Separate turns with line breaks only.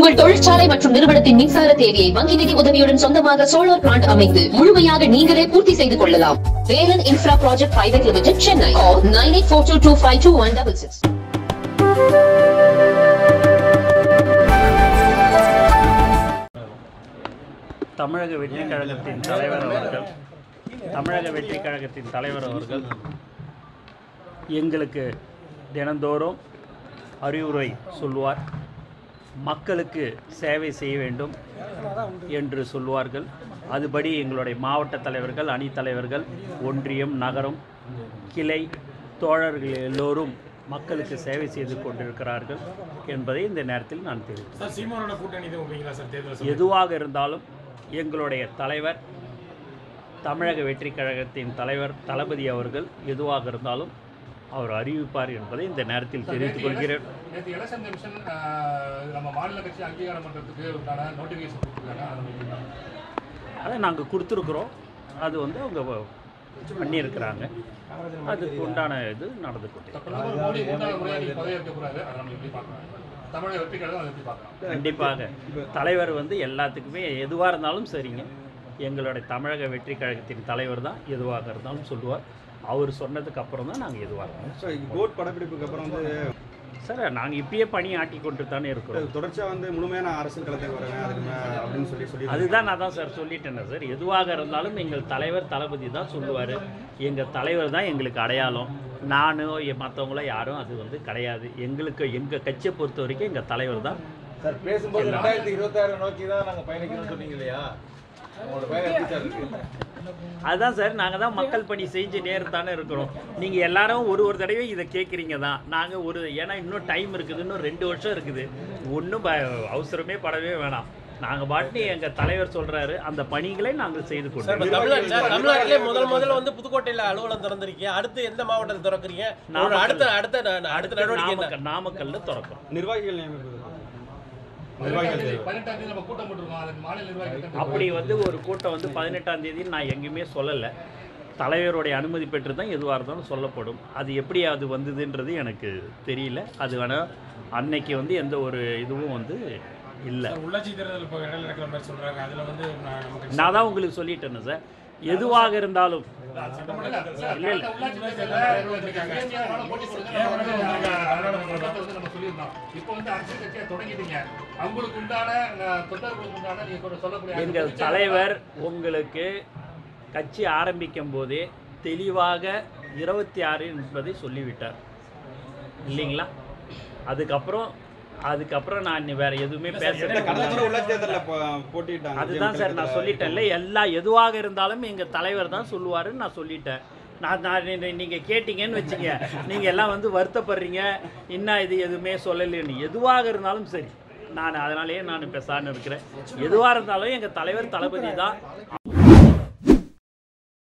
உங்கள் தொழிற்சாலை மற்றும் நிறுவனத்தின் மின்சார தேவையை வங்கி நிதி உதவியுடன் சொந்தமாக சோலார் பிளான்ட் அமைத்து முழுமையாக நீங்களே பூர்த்தி செய்து கொள்ளலாம் Velan infra project private limited Chennai nine eight four two two five two one double six
தமிழக வெற்றி கழகத்தின் தலைவர் அவர்கள் தமிழக வெற்றி கழகத்தின் தலைவர் அவர்கள் எங்களுக்கு தினந்தோறும் அறிவுரை சொல்வார் மக்களுக்கு சேவை செய்ய வேண்டும் என்று சொல்வார்கள் அதுபடி எங்களுடைய மாவட்ட தலைவர்கள் அணி தலைவர்கள் ஒன்றியம் நகரம் கிளை தோழர்கள் எல்லோரும் மக்களுக்கு சேவை செய்து கொண்டிருக்கிறார்கள் என்பதை இந்த நேரத்தில் நான் தெரிவித்தேன்
சார் சீமானோட கூட்டணி இது வைங்களா சார் தேர்தல்
எதுவாக இருந்தாலும் எங்களுடைய தலைவர் தமிழக வெற்றி கழகத்தின் தலைவர் தளபதி அவர்கள் எதுவாக இருந்தாலும் அவர் அறிவிப்பார் என்பதை இந்த நேரத்தில் தெரிவித்துக் கொள்கிறேன்
நேற்று எலெக்ஷன் கமிஷன் நம்ம மாநில கட்சி அங்கீகாரம் பண்ணுறதுக்கு உண்டான நோட்டிஃபிகேஷன் கொடுத்துருக்காங்க அதை நம்ம
அதை நாங்கள் கொடுத்துருக்குறோம் அது வந்து அவங்க வ- பண்ணியிருக்கிறாங்க அதுக்கு உண்டான இது நடந்து கொண்டு
பிரதமர் மோடி மூன்றாவது முறையாக நீங்க பதவியேற்க போறாரு அதை நம்ம எப்படி பார்க்கலாம் தமிழக வெற்றி கழகம் அதை எப்படி பார்க்கலாம்
கண்டிப்பாக தலைவர் வந்து எல்லாத்துக்குமே எதுவாக இருந்தாலும் சரிங்க எங்களுடைய தமிழக வெற்றி கழகத்தின் தலைவர் தான் எதுவாக இருந்தாலும் சொல்லுவார் அவர் சொன்னதுக்கு அப்புறம் தான் நாங்கள் எதுவாக இருந்தாலும்
ஸோ கோட் படப்பிடிப்புக்கு அப்புறம் வந்து
சார் நாங்கள் இப்பயே பணி ஆட்டி கொண்டு தானே இருக்கிறோம்
தொடர்ச்சியாக வந்து முழுமையான அரசியல் களத்துக்கு வருவேன் அதுக்கு மே அப்படின்னு சொல்லி சொல்லி
அதுதான் நான் தான் சார் சொல்லிட்டேனே சார் எதுவாக இருந்தாலும் எங்கள் தலைவர் தளபதி தான் சொல்லுவார் எங்கள் தலைவர் தான் எங்களுக்கு அடையாளம் நானோ மற்றவங்களோ யாரும் அது வந்து கிடையாது எங்களுக்கு எங்கள் கட்சியை பொறுத்த வரைக்கும் எங்கள் தலைவர் தான்
சார் பேசும்போது ரெண்டாயிரத்தி இருபத்தாறு நோக்கி தான் நாங்க பயணிக்கணும்னு சொன்னீங்க இல்லையா உங்களோட பயணம் எப்படி சார் இருக்கு
அதுதான் சார் நாங்கள் தான் மக்கள் பணி செஞ்சு நேரம் தானே இருக்கிறோம் நீங்கள் எல்லாரும் ஒரு ஒரு தடவை இதை கேட்குறீங்க தான் நாங்கள் ஒரு ஏன்னா இன்னும் டைம் இருக்குது இன்னும் ரெண்டு வருஷம் இருக்குது ஒன்றும் ப அவசரமே படவே வேணாம் நாங்கள் பாட்டு எங்கள் தலைவர் சொல்கிறாரு அந்த பணிகளை நாங்கள் செய்து
சார்,
கொண்டு
இப்ப தமிழ்நாட்டுல தமிழ்நாட்டிலே முதல் முதல்ல வந்து புதுக்கோட்டையில அலுவலகம் திறந்திருக்கீங்க அடுத்து எந்த மாவட்டத்தை திறக்கிறீங்க உங்களோட அடுத்த அடுத்த ந- அடுத்த நடவடிக்கை என்ன
நாமக்கல் நாமக்கல்ல திறக்கும்
நிர்வாகிகள் நியமிப்பது நிர்வாகிகள் தேவை.
பதினெட்டாம் தேதி நம்ம கூட்டம் போட்டிருக்கோம் அது மாநில நிர்வாகிகள்
அப்படி வந்து ஒரு கூட்டம் வந்து பதினெட்டாம் தேதி நான் எங்கேயுமே சொல்லலை தலைவருடைய அனுமதி பெற்று தான் எதுவாக இருந்தாலும் சொல்லப்படும் அது எப்படி அது வந்ததுன்றது எனக்கு தெரியல அது வேணால் அன்னைக்கு வந்து எந்த ஒரு இதுவும் வந்து இல்லை
சார், உள்ளாட்சி தேர்தல் இப்போ இடையில நடக்கிற மாதிரி சொல்றாங்க அதுல வந்து நான் நமக்கு
நான் தான் உங்களுக்கு சொல்லிட்டேன்னு சார் எதுவாக இருந்தாலும்
இல்ல இல்ல உள்ளாட்சி தேர்தல்ல வந்திருக்காங்க. போட்டி கொடுத்து நம்ம வந்து நாடாளுமன்றத்தை வந்து நம்ம சொல்லியிருந்தோம். இப்போ வந்து அரசியல் கட்சியா தொடங்கிட்டீங்க அவங்களுக்கு உண்டான அஹ், தொண்டர்களுக்கு உண்டான நீங்க சொல்ல- சொல்லக்கூடிய
எங்கள் தலைவர் உங்களுக்கு கட்சி ஆரம்பிக்கும் போதே தெளிவாக இருபத்தி ஆறு என்பதை சொல்லிவிட்டார் இல்லைங்களா அதுக்கப்புறம் அதுக்கப்புறம் நான் வேற எதுவுமே பேச
கடந்த முறை உள்ளாட்சி தேர்தலில் போட்டிட்டாங்க
அதுதான் சார் நான் சொல்லிட்டேன்ல எல்லா எதுவாக இருந்தாலும் எங்கள் தலைவர் தான் சொல்லுவாருன்னு நான் சொல்லிட்டேன் நான் நான் நீ- நீங்கள் கேட்டிங்கன்னு வச்சுங்க நீங்கள் எல்லாம் வந்து வருத்தப்படுறீங்க என்ன இது எதுவுமே சொல்லலைன்னு எதுவாக இருந்தாலும் சரி நான் அதனாலேயே நான் பேசான்னு இருக்கிறேன் எதுவாக இருந்தாலும் எங்கள் தலைவர் தளபதி தான்